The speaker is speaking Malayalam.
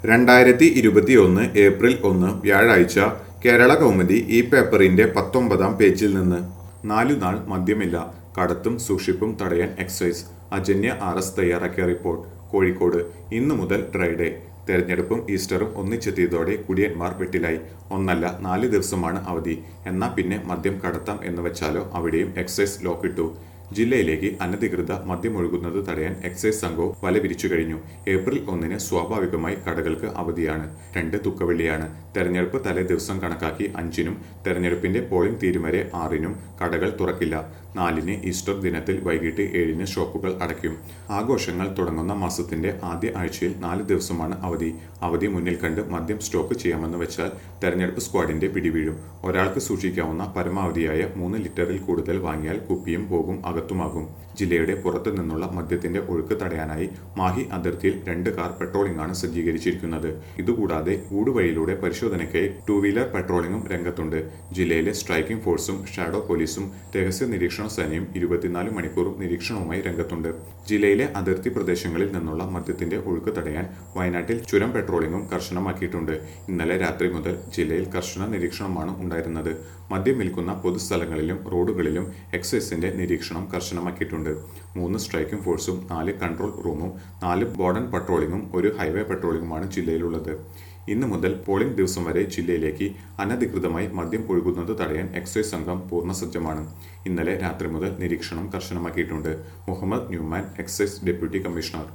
രണ്ടായിരത്തി ഇരുപത്തിയൊന്ന് ഏപ്രിൽ ഒന്ന് വ്യാഴാഴ്ച കേരള കൗമുദി ഈ പേപ്പറിന്റെ പത്തൊമ്പതാം പേജിൽ നിന്ന് നാലു നാൾ മദ്യമില്ല കടത്തും സൂക്ഷിപ്പും തടയാൻ എക്സൈസ് അജന്യ ആർ എസ് തയ്യാറാക്കിയ റിപ്പോർട്ട് കോഴിക്കോട് ഇന്നു മുതൽ ഡ്രൈ ഡേ തെരഞ്ഞെടുപ്പും ഈസ്റ്ററും ഒന്നിച്ചെത്തിയതോടെ കുടിയന്മാർ വെട്ടിലായി ഒന്നല്ല നാല് ദിവസമാണ് അവധി എന്നാ പിന്നെ മദ്യം കടത്താം എന്ന് വെച്ചാലോ അവിടെയും എക്സൈസ് ലോക്കിട്ടു ജില്ലയിലേക്ക് അനധികൃത മദ്യം ഒഴുകുന്നത് തടയാൻ എക്സൈസ് സംഘവും വല വിരിച്ചു കഴിഞ്ഞു ഏപ്രിൽ ഒന്നിന് സ്വാഭാവികമായി കടകൾക്ക് അവധിയാണ് രണ്ട് തുക്കവെള്ളിയാണ് തെരഞ്ഞെടുപ്പ് തലേ ദിവസം കണക്കാക്കി അഞ്ചിനും തെരഞ്ഞെടുപ്പിന്റെ പോളിംഗ് തീരും വരെ ആറിനും കടകൾ തുറക്കില്ല നാലിന് ഈസ്റ്റർ ദിനത്തിൽ വൈകിട്ട് ഏഴിന് ഷോപ്പുകൾ അടയ്ക്കും ആഘോഷങ്ങൾ തുടങ്ങുന്ന മാസത്തിന്റെ ആദ്യ ആഴ്ചയിൽ നാല് ദിവസമാണ് അവധി അവധി മുന്നിൽ കണ്ട് മദ്യം സ്റ്റോക്ക് ചെയ്യാമെന്ന് വെച്ചാൽ തെരഞ്ഞെടുപ്പ് സ്ക്വാഡിന്റെ പിടിവീഴും ഒരാൾക്ക് സൂക്ഷിക്കാവുന്ന പരമാവധിയായ മൂന്ന് ലിറ്ററിൽ കൂടുതൽ വാങ്ങിയാൽ കുപ്പിയും പോകും അകത്തുമാകും ജില്ലയുടെ പുറത്തു നിന്നുള്ള മദ്യത്തിന്റെ ഒഴുക്ക് തടയാനായി മാഹി അതിർത്തിയിൽ രണ്ട് കാർ പെട്രോളിംഗ് ആണ് സജ്ജീകരിച്ചിരിക്കുന്നത് ഇതുകൂടാതെ ഊടുവഴിയിലൂടെ പരിശോധനയ്ക്കായി ടൂ വീലർ പെട്രോളിംഗും രംഗത്തുണ്ട് ജില്ലയിലെ സ്ട്രൈക്കിംഗ് ഫോഴ്സും ഷാഡോ പോലീസും രഹസ്യ നിരീക്ഷണ സേനയും ഇരുപത്തിനാല് മണിക്കൂറും നിരീക്ഷണവുമായി രംഗത്തുണ്ട് ജില്ലയിലെ അതിർത്തി പ്രദേശങ്ങളിൽ നിന്നുള്ള മദ്യത്തിന്റെ ഒഴുക്ക് തടയാൻ വയനാട്ടിൽ ചുരം പെട്രോളിംഗും കർശനമാക്കിയിട്ടുണ്ട് ഇന്നലെ രാത്രി മുതൽ ജില്ലയിൽ കർശന നിരീക്ഷണമാണ് ഉണ്ടായിരുന്നത് മദ്യം വിൽക്കുന്ന പൊതുസ്ഥലങ്ങളിലും റോഡുകളിലും എക്സൈസിന്റെ നിരീക്ഷണം കർശനമാക്കിയിട്ടുണ്ട് മൂന്ന് സ്ട്രൈക്കിംഗ് ഫോഴ്സും നാല് കൺട്രോൾ റൂമും നാല് ബോർഡൻ പട്രോളിംഗും ഒരു ഹൈവേ പട്രോളിംഗുമാണ് ജില്ലയിലുള്ളത് ഇന്നു മുതൽ പോളിംഗ് ദിവസം വരെ ജില്ലയിലേക്ക് അനധികൃതമായി മദ്യം ഒഴുകുന്നത് തടയാൻ എക്സൈസ് സംഘം പൂർണ്ണസജ്ജമാണ് ഇന്നലെ രാത്രി മുതൽ നിരീക്ഷണം കർശനമാക്കിയിട്ടുണ്ട് Muhammad Newman excise deputy commissioner